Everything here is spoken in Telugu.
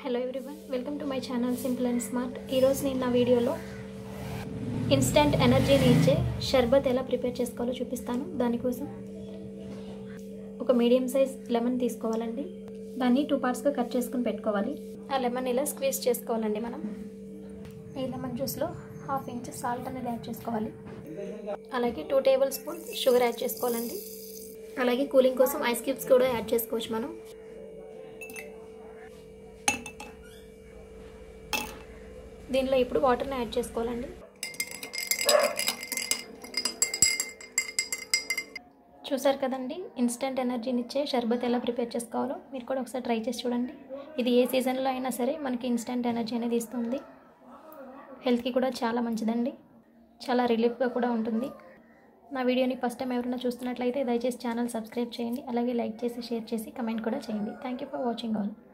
hello everyone welcome to my channel simple and smart ఈరోజు నేను నా వీడియోలో ఇన్స్టెంట్ ఎనర్జీని ఇచ్చే షర్బత్ ఎలా ప్రిపేర్ చేసుకోవాలో చూపిస్తాను దానికోసం ఒక మీడియం సైజ్ లెమన్ తీసుకోవాలండి దాన్ని టూ పార్ట్స్గా కట్ చేసుకుని పెట్టుకోవాలి ఆ లెమన్ ఇలా స్క్వీజ్ చేసుకోవాలండి మనం ఈ లెమన్ జ్యూస్లో హాఫ్ ఇంచ్ సాల్ట్ అనేది యాడ్ చేసుకోవాలి అలాగే two tablespoon sugar add చేసుకోవాలండి అలాగే కూలింగ్ కోసం ఐస్ క్యూబ్స్ కూడా యాడ్ చేసుకోవచ్చు మనం దీనిలో ఇప్పుడు వాటర్ని యాడ్ చేసుకోవాలండి చూసారు కదండి ఇన్స్టెంట్ ఎనర్జీని ఇచ్చే షర్బత్ ఎలా ప్రిపేర్ చేసుకోవాలో మీరు కూడా ఒకసారి ట్రై చేసి చూడండి ఇది ఏ సీజన్లో అయినా సరే మనకి ఇన్స్టెంట్ ఎనర్జీ అనేది ఇస్తుంది హెల్త్కి కూడా చాలా మంచిదండి చాలా రిలీఫ్గా కూడా ఉంటుంది నా వీడియోని ఫస్ట్ టైం ఎవరైనా చూస్తున్నట్లయితే దయచేసి ఛానల్ సబ్స్క్రైబ్ చేయండి అలాగే లైక్ చేసి షేర్ చేసి కమెంట్ కూడా చేయండి thank you for watching all